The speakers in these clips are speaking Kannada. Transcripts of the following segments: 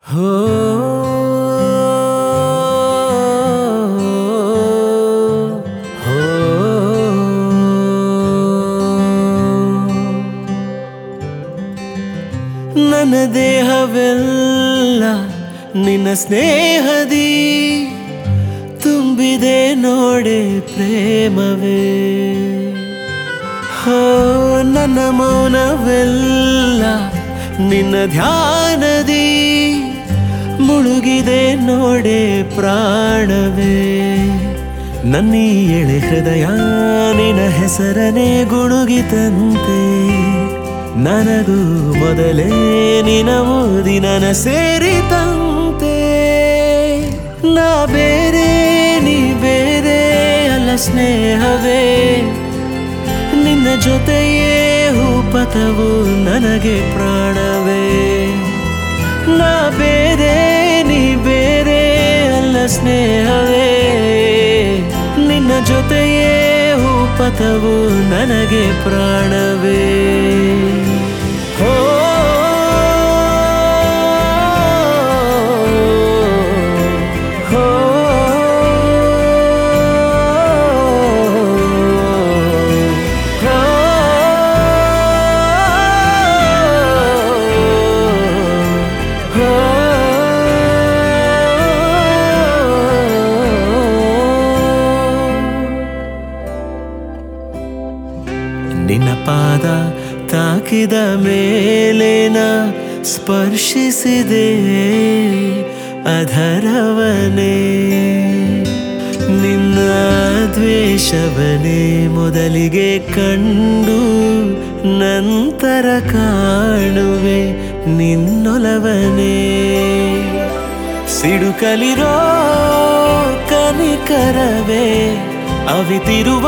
ಹೋ ಹೋ ನನ್ನ ದೇಹವೆಲ್ಲ ನಿನ್ನ ಸ್ನೇಹದಿ ತುಂಬಿದೆ ನೋಡೆ ಪ್ರೇಮವೇ ಹೋ ನನ್ನ ಮೌನವೆಲ್ಲ ನಿನ್ನ ಧ್ಯಾನದಿ ಮುಳುಗಿದೆ ನೋಡೆ ಪ್ರಾಣವೇ ನನ್ನೀ ಎಳೆ ಹೃದಯ ನಿನ್ನ ಹೆಸರನೇ ಗುಣುಗಿತಂತೆ ನನಗೂ ಮೊದಲೇ ನಿನ ಓದಿ ನನ್ನ ಸೇರಿತಂತೆ ನಾ ಬೇರೆ ನೀ ಬೇರೆ ಅಲ್ಲ ಸ್ನೇಹವೇ ನಿನ್ನ ಜೊತೆಯೇ ಹೂಪಥವು ನನಗೆ ಪ್ರಾಣವೇ ನಾ ಬೇರೆ ನೀ ಬೇರೆ ಅಲ್ಲ ಸ್ನೇಹವೇ ನಿನ್ನ ಜೊತೆಯೇ ಹೂಪಥವು ನನಗೆ ಪ್ರಾಣವೇ ಹೋ ಹೋ ನಿನ್ನ ಪಾದ ತಾಕಿದ ಮೇಲೇನ ಸ್ಪರ್ಶಿಸಿದೆ ಅಧರವನೇ ನಿನ್ನ ದ್ವೇಷವನೇ ಮೊದಲಿಗೆ ಕಂಡು ನಂತರ ಕಾಣುವೆ ನಿನ್ನೊಲವನೇ ಸಿಡುಕಲಿರೋ ಕನಿಕರವೇ ಅವಿತಿರುವ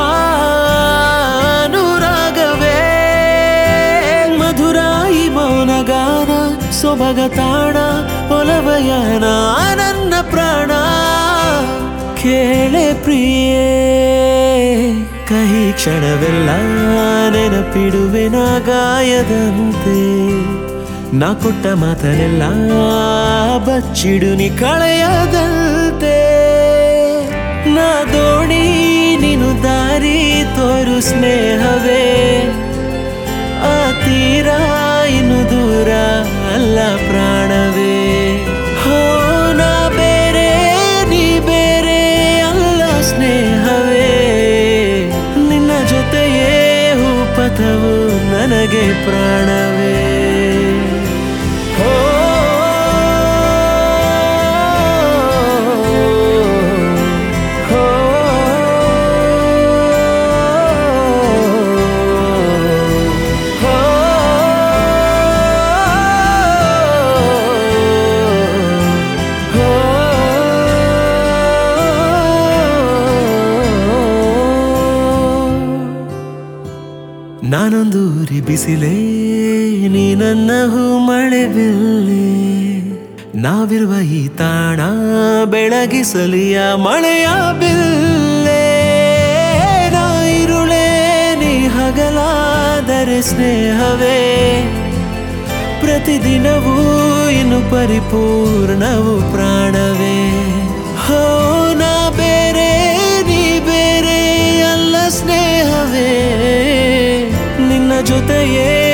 ಅನುರಾಗವೇ ಮಧುರಾಯಿ ಮೌನಗಾನ ಸೊಬಗ ತಾಣ ಒಲವಯನ ನನ್ನ ಪ್ರಾಣ ಕೇಳೆ ಪ್ರಿಯೇ ಕಹಿ ಕ್ಷಣವೆಲ್ಲ ನೆನಪಿಡುವೆನ ಗಾಯದಂತೆ ನಾ ಕೊಟ್ಟ ಮಾತನೆಲ್ಲ ಬಚ್ಚಿಡು ನೀ ಕಳೆಯದಂತೆ ನಾ ದೋಣಿ ನೀನು ದಾರಿ ತೋರು ಸ್ನೇಹವೇ ಆ ತೀರ ಇನ್ನು ದೂರ ಅಲ್ಲ ಪ್ರಾಣವೇ ಹೋ ನಾ ಬೇರೆ ನೀ ಬೇರೆ ಅಲ್ಲ ಸ್ನೇಹವೇ ನಿನ್ನ ಜೊತೆಯೇ ಹೂಪಥವು ನನಗೆ ಪ್ರಾಣವೇ ಹೋ ಹೋ ಹೋ ನಾನೊಂದು ಊರಿ ಬಿಸಿಲೇ ನೀ ನನ್ನ ಹೂ ಮಳೆ ಬಿಲ್ಲೆ ನಾವಿರುವ ಈ ತಾಣ ಬೆಳಗಿಸಲಿಯ ಮಳೆಯ ಬಿಲ್ಲೆ ನಾ ಇರುಳೇ ನೀ ಹಗಲಾದರೆ ಸ್ನೇಹವೇ ಪ್ರತಿದಿನವೂ ಇನ್ನು ಪರಿಪೂರ್ಣವು ಪ್ರಾಣವೇ ಹೋ ನಾ ಬೇರೆ ನೀ ಬೇರೆ ಅಲ್ಲ ಸ್ನೇಹವೇ ನಿನ್ನ ಜೊತೆಯೇ